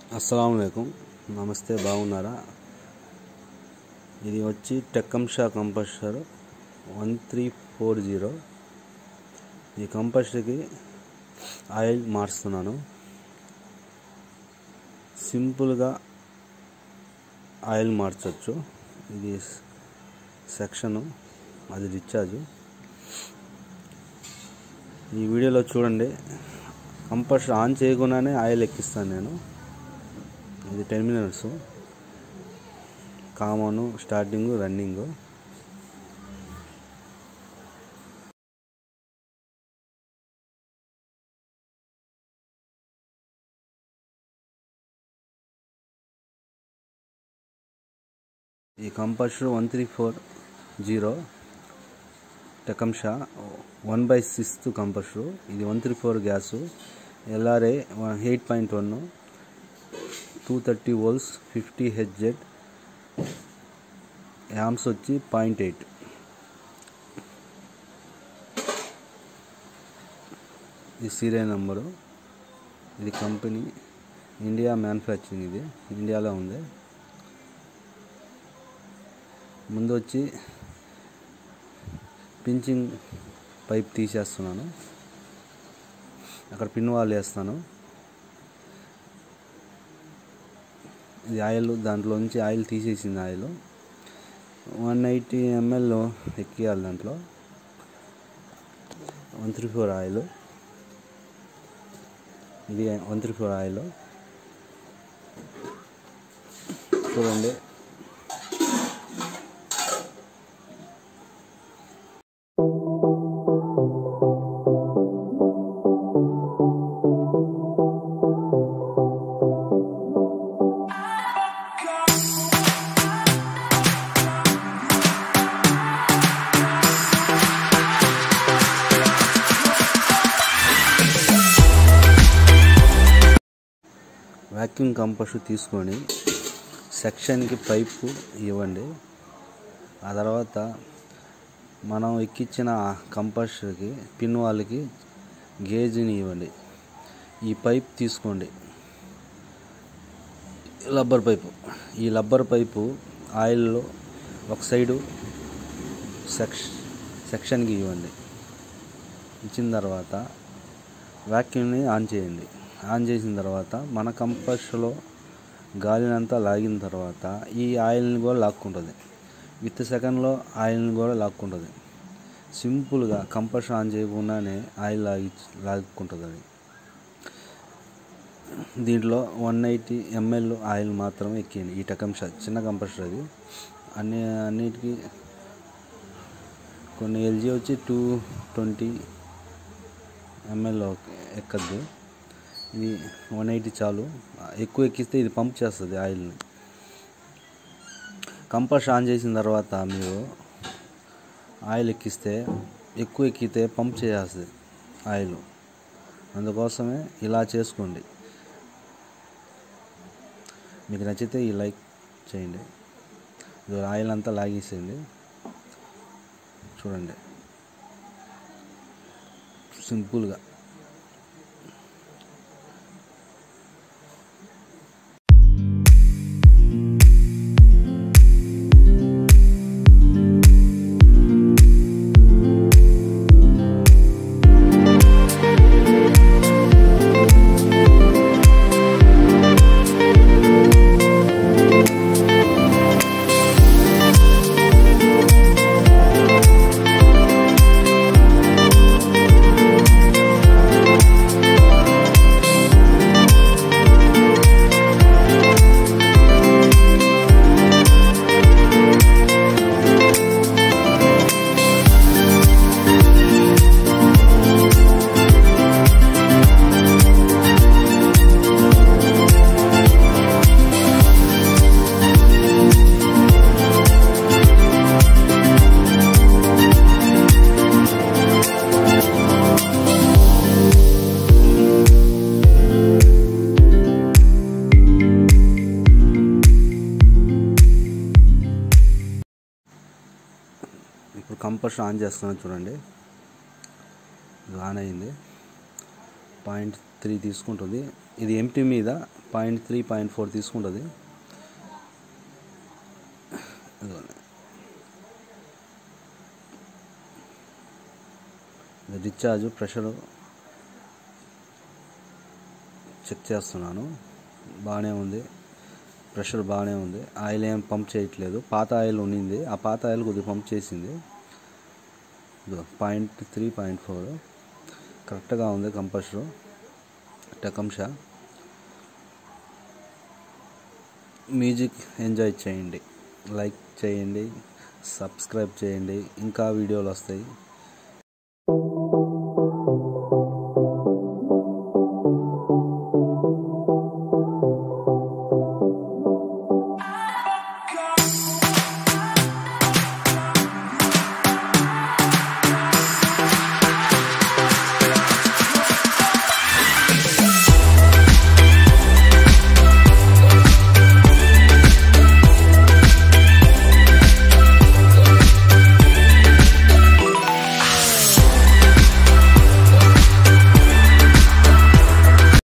అస్సలం అయికం నమస్తే బాగున్నారా ఇది వచ్చి Tecumseh compressor one three four zero ఈ కంపల్సర్కి ఆయిల్ మారుస్తున్నాను సింపుల్గా ఆయిల్ మార్చచ్చు ఇది సెక్షను అది రీఛార్జ్ ఈ వీడియోలో చూడండి కంపల్సరీ ఆన్ చేయకుండానే ఆయిల్ ఎక్కిస్తాను నేను ఇది ten minutes common starting running ఈ compressor one three four zero Tecumseh one by sixth compressor ఇది one three four gas LRA eight point one two thirty volts fifty Hz amps వచ్చి point eight ఇది serial number ఇది company India manufacturing ఇది ఇండియాలో ఉంది ముందు వచ్చి pinching pipe తీసేస్తున్నాను అక్కడ పిన్ వాల్ వేస్తాను ఇది ఆయిల్ దాంట్లోంచి ఆయిల్ తీసేసింది ఆయిల్ వన్ ఎయిటీ ఎంఎల్ ఎక్కియాలి దాంట్లో వన్ త్రీ ఫోర్ ఆయిల్ ఇది వన్ త్రీ ఫోర్ ఆయిల్ చూడండి వ్యాక్యూమ్ కంపస్ తీసుకొని సెక్షన్కి పైపు ఇవ్వండి ఆ తర్వాత మనం ఎక్కించిన కంపస్కి పిన్ వాళ్ళకి గేజ్ని ఇవ్వండి ఈ పైప్ తీసుకోండి రబ్బర్ పైపు ఈ రబ్బర్ పైపు ఆయిల్లో ఒక సైడు సెక్ష సెక్షన్కి ఇవ్వండి ఇచ్చిన తర్వాత వ్యాక్యూమ్ని ఆన్ చేయండి ఆన్ చేసిన తర్వాత మన కంపస్లో గాలినంతా లాగిన తర్వాత ఈ ఆయిల్ని కూడా లాక్కుంటుంది విత్ సెకండ్లో ఆయిల్ని కూడా లాక్కుంటుంది సింపుల్గా కంపస్ ఆన్ చేయకుండానే ఆయిల్ లాగి లాక్కుంటుంది అది దీంట్లో వన్ ఎయిటీ ఎంఎల్ ఆయిల్ మాత్రమే ఎక్కింది ఈ టకంష చిన్న కంపల్సర్ అది అన్ని అన్నిటికీ కొన్ని ఎల్జీ వచ్చి టూ ట్వంటీ ఎంఎల్ ఎక్కద్దు ఇది వన్ ఎయిటీ చాలు ఎక్కువ ఎక్కిస్తే ఇది పంప్ చేస్తుంది ఆయిల్ని కంపల్స్ ఆన్ చేసిన తర్వాత మీరు ఆయిల్ ఎక్కిస్తే ఎక్కువ ఎక్కితే పంప్ చేస్తుంది ఆయిల్ అందుకోసమే ఇలా చేసుకోండి మీకు నచ్చితే ఈ లైక్ చేయండి ఇది ఆయిల్ అంతా లాగేసేయండి చూడండి సింపుల్గా ఇప్పుడు కంపస్ ఆన్ చేస్తున్నాను చూడండి ఇది ఆన్ అయింది పాయింట్ త్రీ తీసుకుంటుంది ఇది ఎంటీ మీద పాయింట్ త్రీ పాయింట్ ఫోర్ తీసుకుంటుంది ఇదిగోండి. ఇది డిశ్చార్జ్ ప్రెషర్ చెక్ చేస్తున్నాను బాగానే ఉంది ప్రెషర్ బాగానే ఉంది ఆయిల్ ఏం పంప్ చేయట్లేదు పాత ఆయిల్ ఉండింది ఆ పాత ఆయిల్ కొద్దిగా పంప్ చేసింది పాయింట్ త్రీ పాయింట్ ఫోర్ కరెక్ట్గా ఉంది కంపల్సరు టకంషా మ్యూజిక్ ఎంజాయ్ చేయండి లైక్ చేయండి సబ్స్క్రైబ్ చేయండి ఇంకా వీడియోలు వస్తాయి